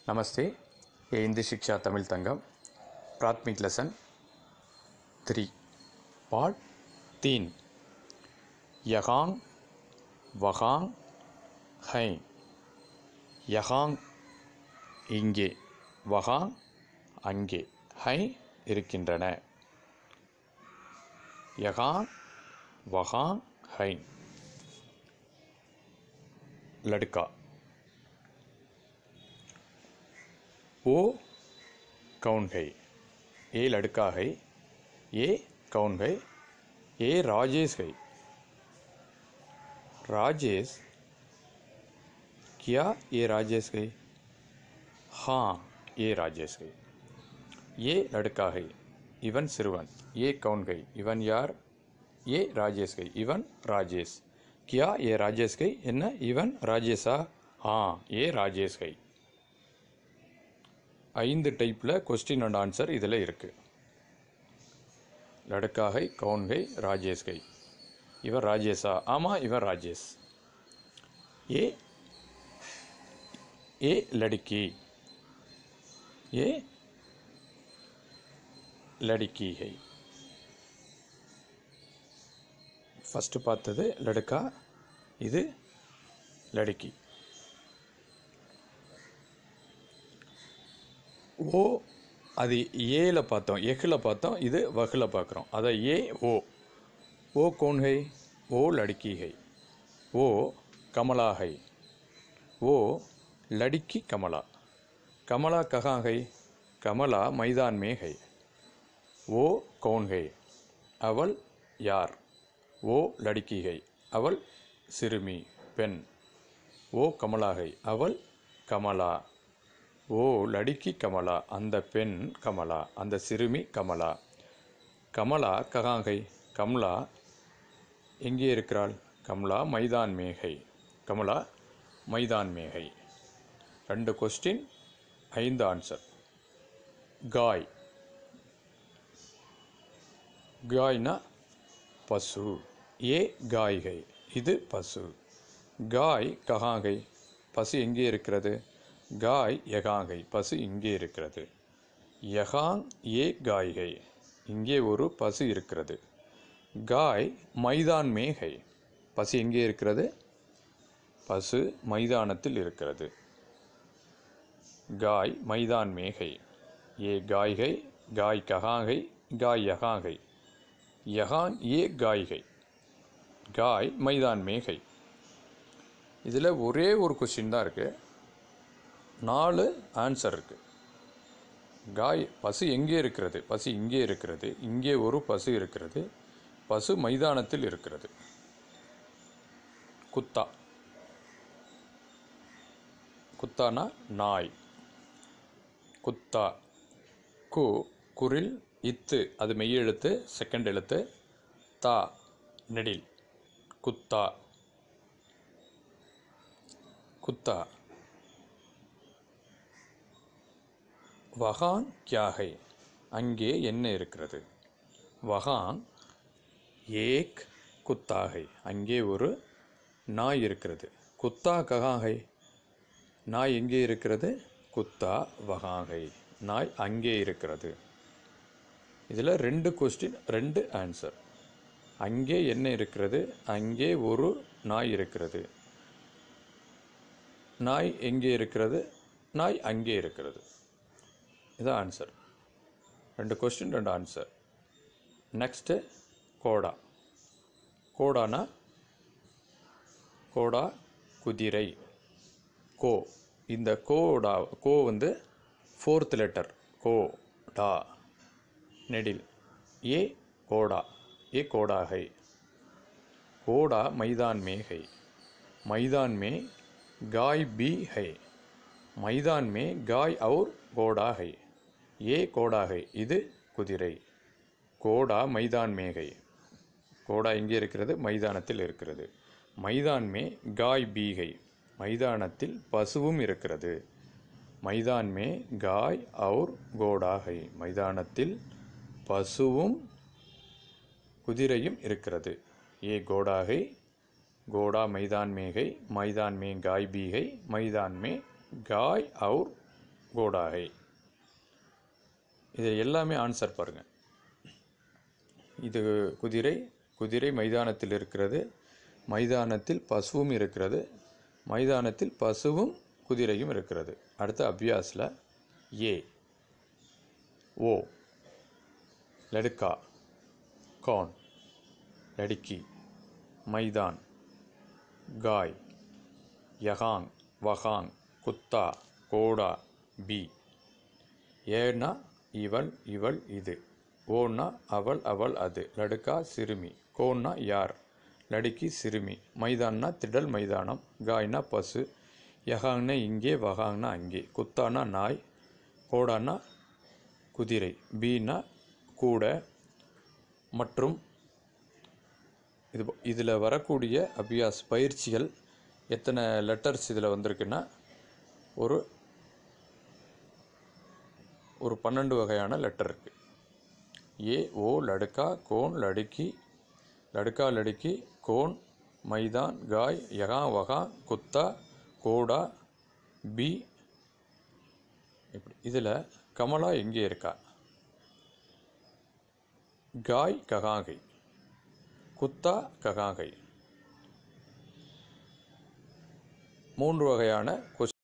नमस्ते ये हिंदी शिक्षा तमिल तंगम प्राथमिक लेसन थ्री पार्ट तीन यहांग वहांग हैं யகாங் இங்கே வகாங் அங்கே ஹை இருக்கின்றன யகாங் வகாங் ஹை லடுக்கா वो कौन है ये लड़का है ये कौन है ये राजेश है राजेश क्या ये राजेश है हाँ ये राजेश है ये लड़का है इवन सिरवन ये कौन है इवन यार ये राजेश है इवन राजेश क्या ये राजेश है என்ன இவன் ராஜேஷா ஆ ஏ ராஜேஷ் கை ஐந்து டைப்பில் கொஸ்டின் அண்ட் ஆன்சர் இதில் இருக்குது லடுக்கா ஹை கவுன் ஹை ராஜேஷ் கை இவர் ராஜேஷா ஆமாம் இவர் ராஜேஷ் ஏ ஏ லடுக்கி ஏ லடுக்கி ஹை ஃபஸ்ட்டு பார்த்தது லடுக்கா இது லடுக்கி ஓ அது ஏல பார்த்தோம் எஹில் பார்த்தோம் இது வகில் பார்க்குறோம் அதை ஏ ஓ ஓ कौन है वो लड़की है वो कमला है वो लड़की कमला कमला कहाँ है कमला मैदान में है वो कौन है அவள் யார் ஓ லடுக்கி है அவள் சிறுமி பெண் ஓ கமலா है அவள் கமலா ஓ லடுக்கி கமலா அந்த பெண் கமலா அந்த சிறுமி கமலா கமலா ககாங்கை கமலா எங்கே இருக்கிறாள் கமலா மைதான் மேகை கமலா மைதான் மேகை ரெண்டு கொஸ்டின் ஐந்து ஆன்சர் காய் காய்னா பசு ஏ காய்கை இது பசு காய் ககாங்கை பசு எங்கே இருக்கிறது காய் யகாங்கை பசு இங்கே இருக்கிறது யகாங் ஏ காய்கை இங்கே ஒரு பசு இருக்கிறது காய் மைதான் மேகை பசு எங்கே இருக்கிறது பசு மைதானத்தில் இருக்கிறது காய் மைதான் மேகை ஏ காய்கை காய் ககாங்கை காய் யகாங்கை யகான் ஏ காய்கை காய் மைதான் மேகை இதில் ஒரே ஒரு கொஸ்டின் தான் இருக்குது நாலு ஆன்சர் இருக்குது காய் பசு எங்கே இருக்கிறது பசு இங்கே இருக்கிறது இங்கே ஒரு பசு இருக்கிறது பசு மைதானத்தில் இருக்கிறது குத்தா குத்தானா நாய் குத்தா கு குரில் இத்து அது மெய் எழுத்து செகண்ட் எழுத்து தா நெடில் குத்தா குத்தா வகான் கியாகை அங்கே என்ன இருக்கிறது வகான் ஏக் குத்தாகை அங்கே ஒரு நாய் இருக்கிறது குத்தா ககாகை நாய் எங்கே இருக்கிறது குத்தா வகாகை நாய் அங்கே இருக்கிறது இதில் ரெண்டு கொஸ்டின் ரெண்டு ஆன்சர் அங்கே என்ன இருக்கிறது அங்கே ஒரு நாய் இருக்கிறது நாய் எங்கே இருக்கிறது நாய் அங்கே இருக்கிறது இதான் ஆன்சர் ரெண்டு கொஸ்டின் ரெண்டு ஆன்சர் நெக்ஸ்ட்டு கோடா கோடானா கோடா குதிரை கோ இந்த கோடா கோ வந்து ஃபோர்த் லெட்டர் கோ டா நெடில் ஏ கோடா ஏ கோடா है கோடா मैदान में है मैदान में गाय भी है मैदान में गाय और கோடா है ஏ கோடா है இது குதிரை கோடா மைதான் மேகை கோடா எங்கே இருக்கிறது மைதானத்தில் இருக்கிறது மைதான் மே காய் பீகை மைதானத்தில் பசுவும் இருக்கிறது மைதான் மே காய் அவுர் கோடாகை மைதானத்தில் பசுவும் குதிரையும் இருக்கிறது ஏ கோடாகை घोड़ा मैदान में है मैदान में गाय भी है मैदान में गाय और கோடாகை இது எல்லாமே ஆன்சர் பாருங்கள் இது குதிரை குதிரை மைதானத்தில் இருக்கிறது மைதானத்தில் பசுவும் இருக்கிறது மைதானத்தில் பசுவும் குதிரையும் இருக்கிறது அடுத்த அபியாஸில் ஏ ஓ லடுக்கா कौन लड़की मैदान गाय यहांग वहांग कुत्ता கோடா பி ஏனா இவள் இவள் இது ஓனா அவள் அவள் அது லடுக்கா சிறுமி கோன்னா யார் லடுக்கி சிறுமி மைதான்னா திடல் மைதானம் காய்னா பசு யகாங்னா இங்கே வகாங்னா அங்கே குத்தானா நாய் கோடானா குதிரை பீனா கூட மற்றும் இது இதில் வரக்கூடிய அபியாஸ் பயிற்சிகள் எத்தனை லெட்டர்ஸ் இதில் வந்திருக்குன்னா ஒரு ஒரு பன்னெண்டு வகையான லெட்டர் இருக்குது ஏ ஓ லடுக்கா கோன் லடுக்கி லடுக்கா லடுக்கி கோன் மைதான் காய் யகா வகா குத்தா கோடா பி இப்படி இதில் கமலா எங்கே இருக்கா காய் ககாகை குத்தா ககாகை மூன்று வகையான கொஸ்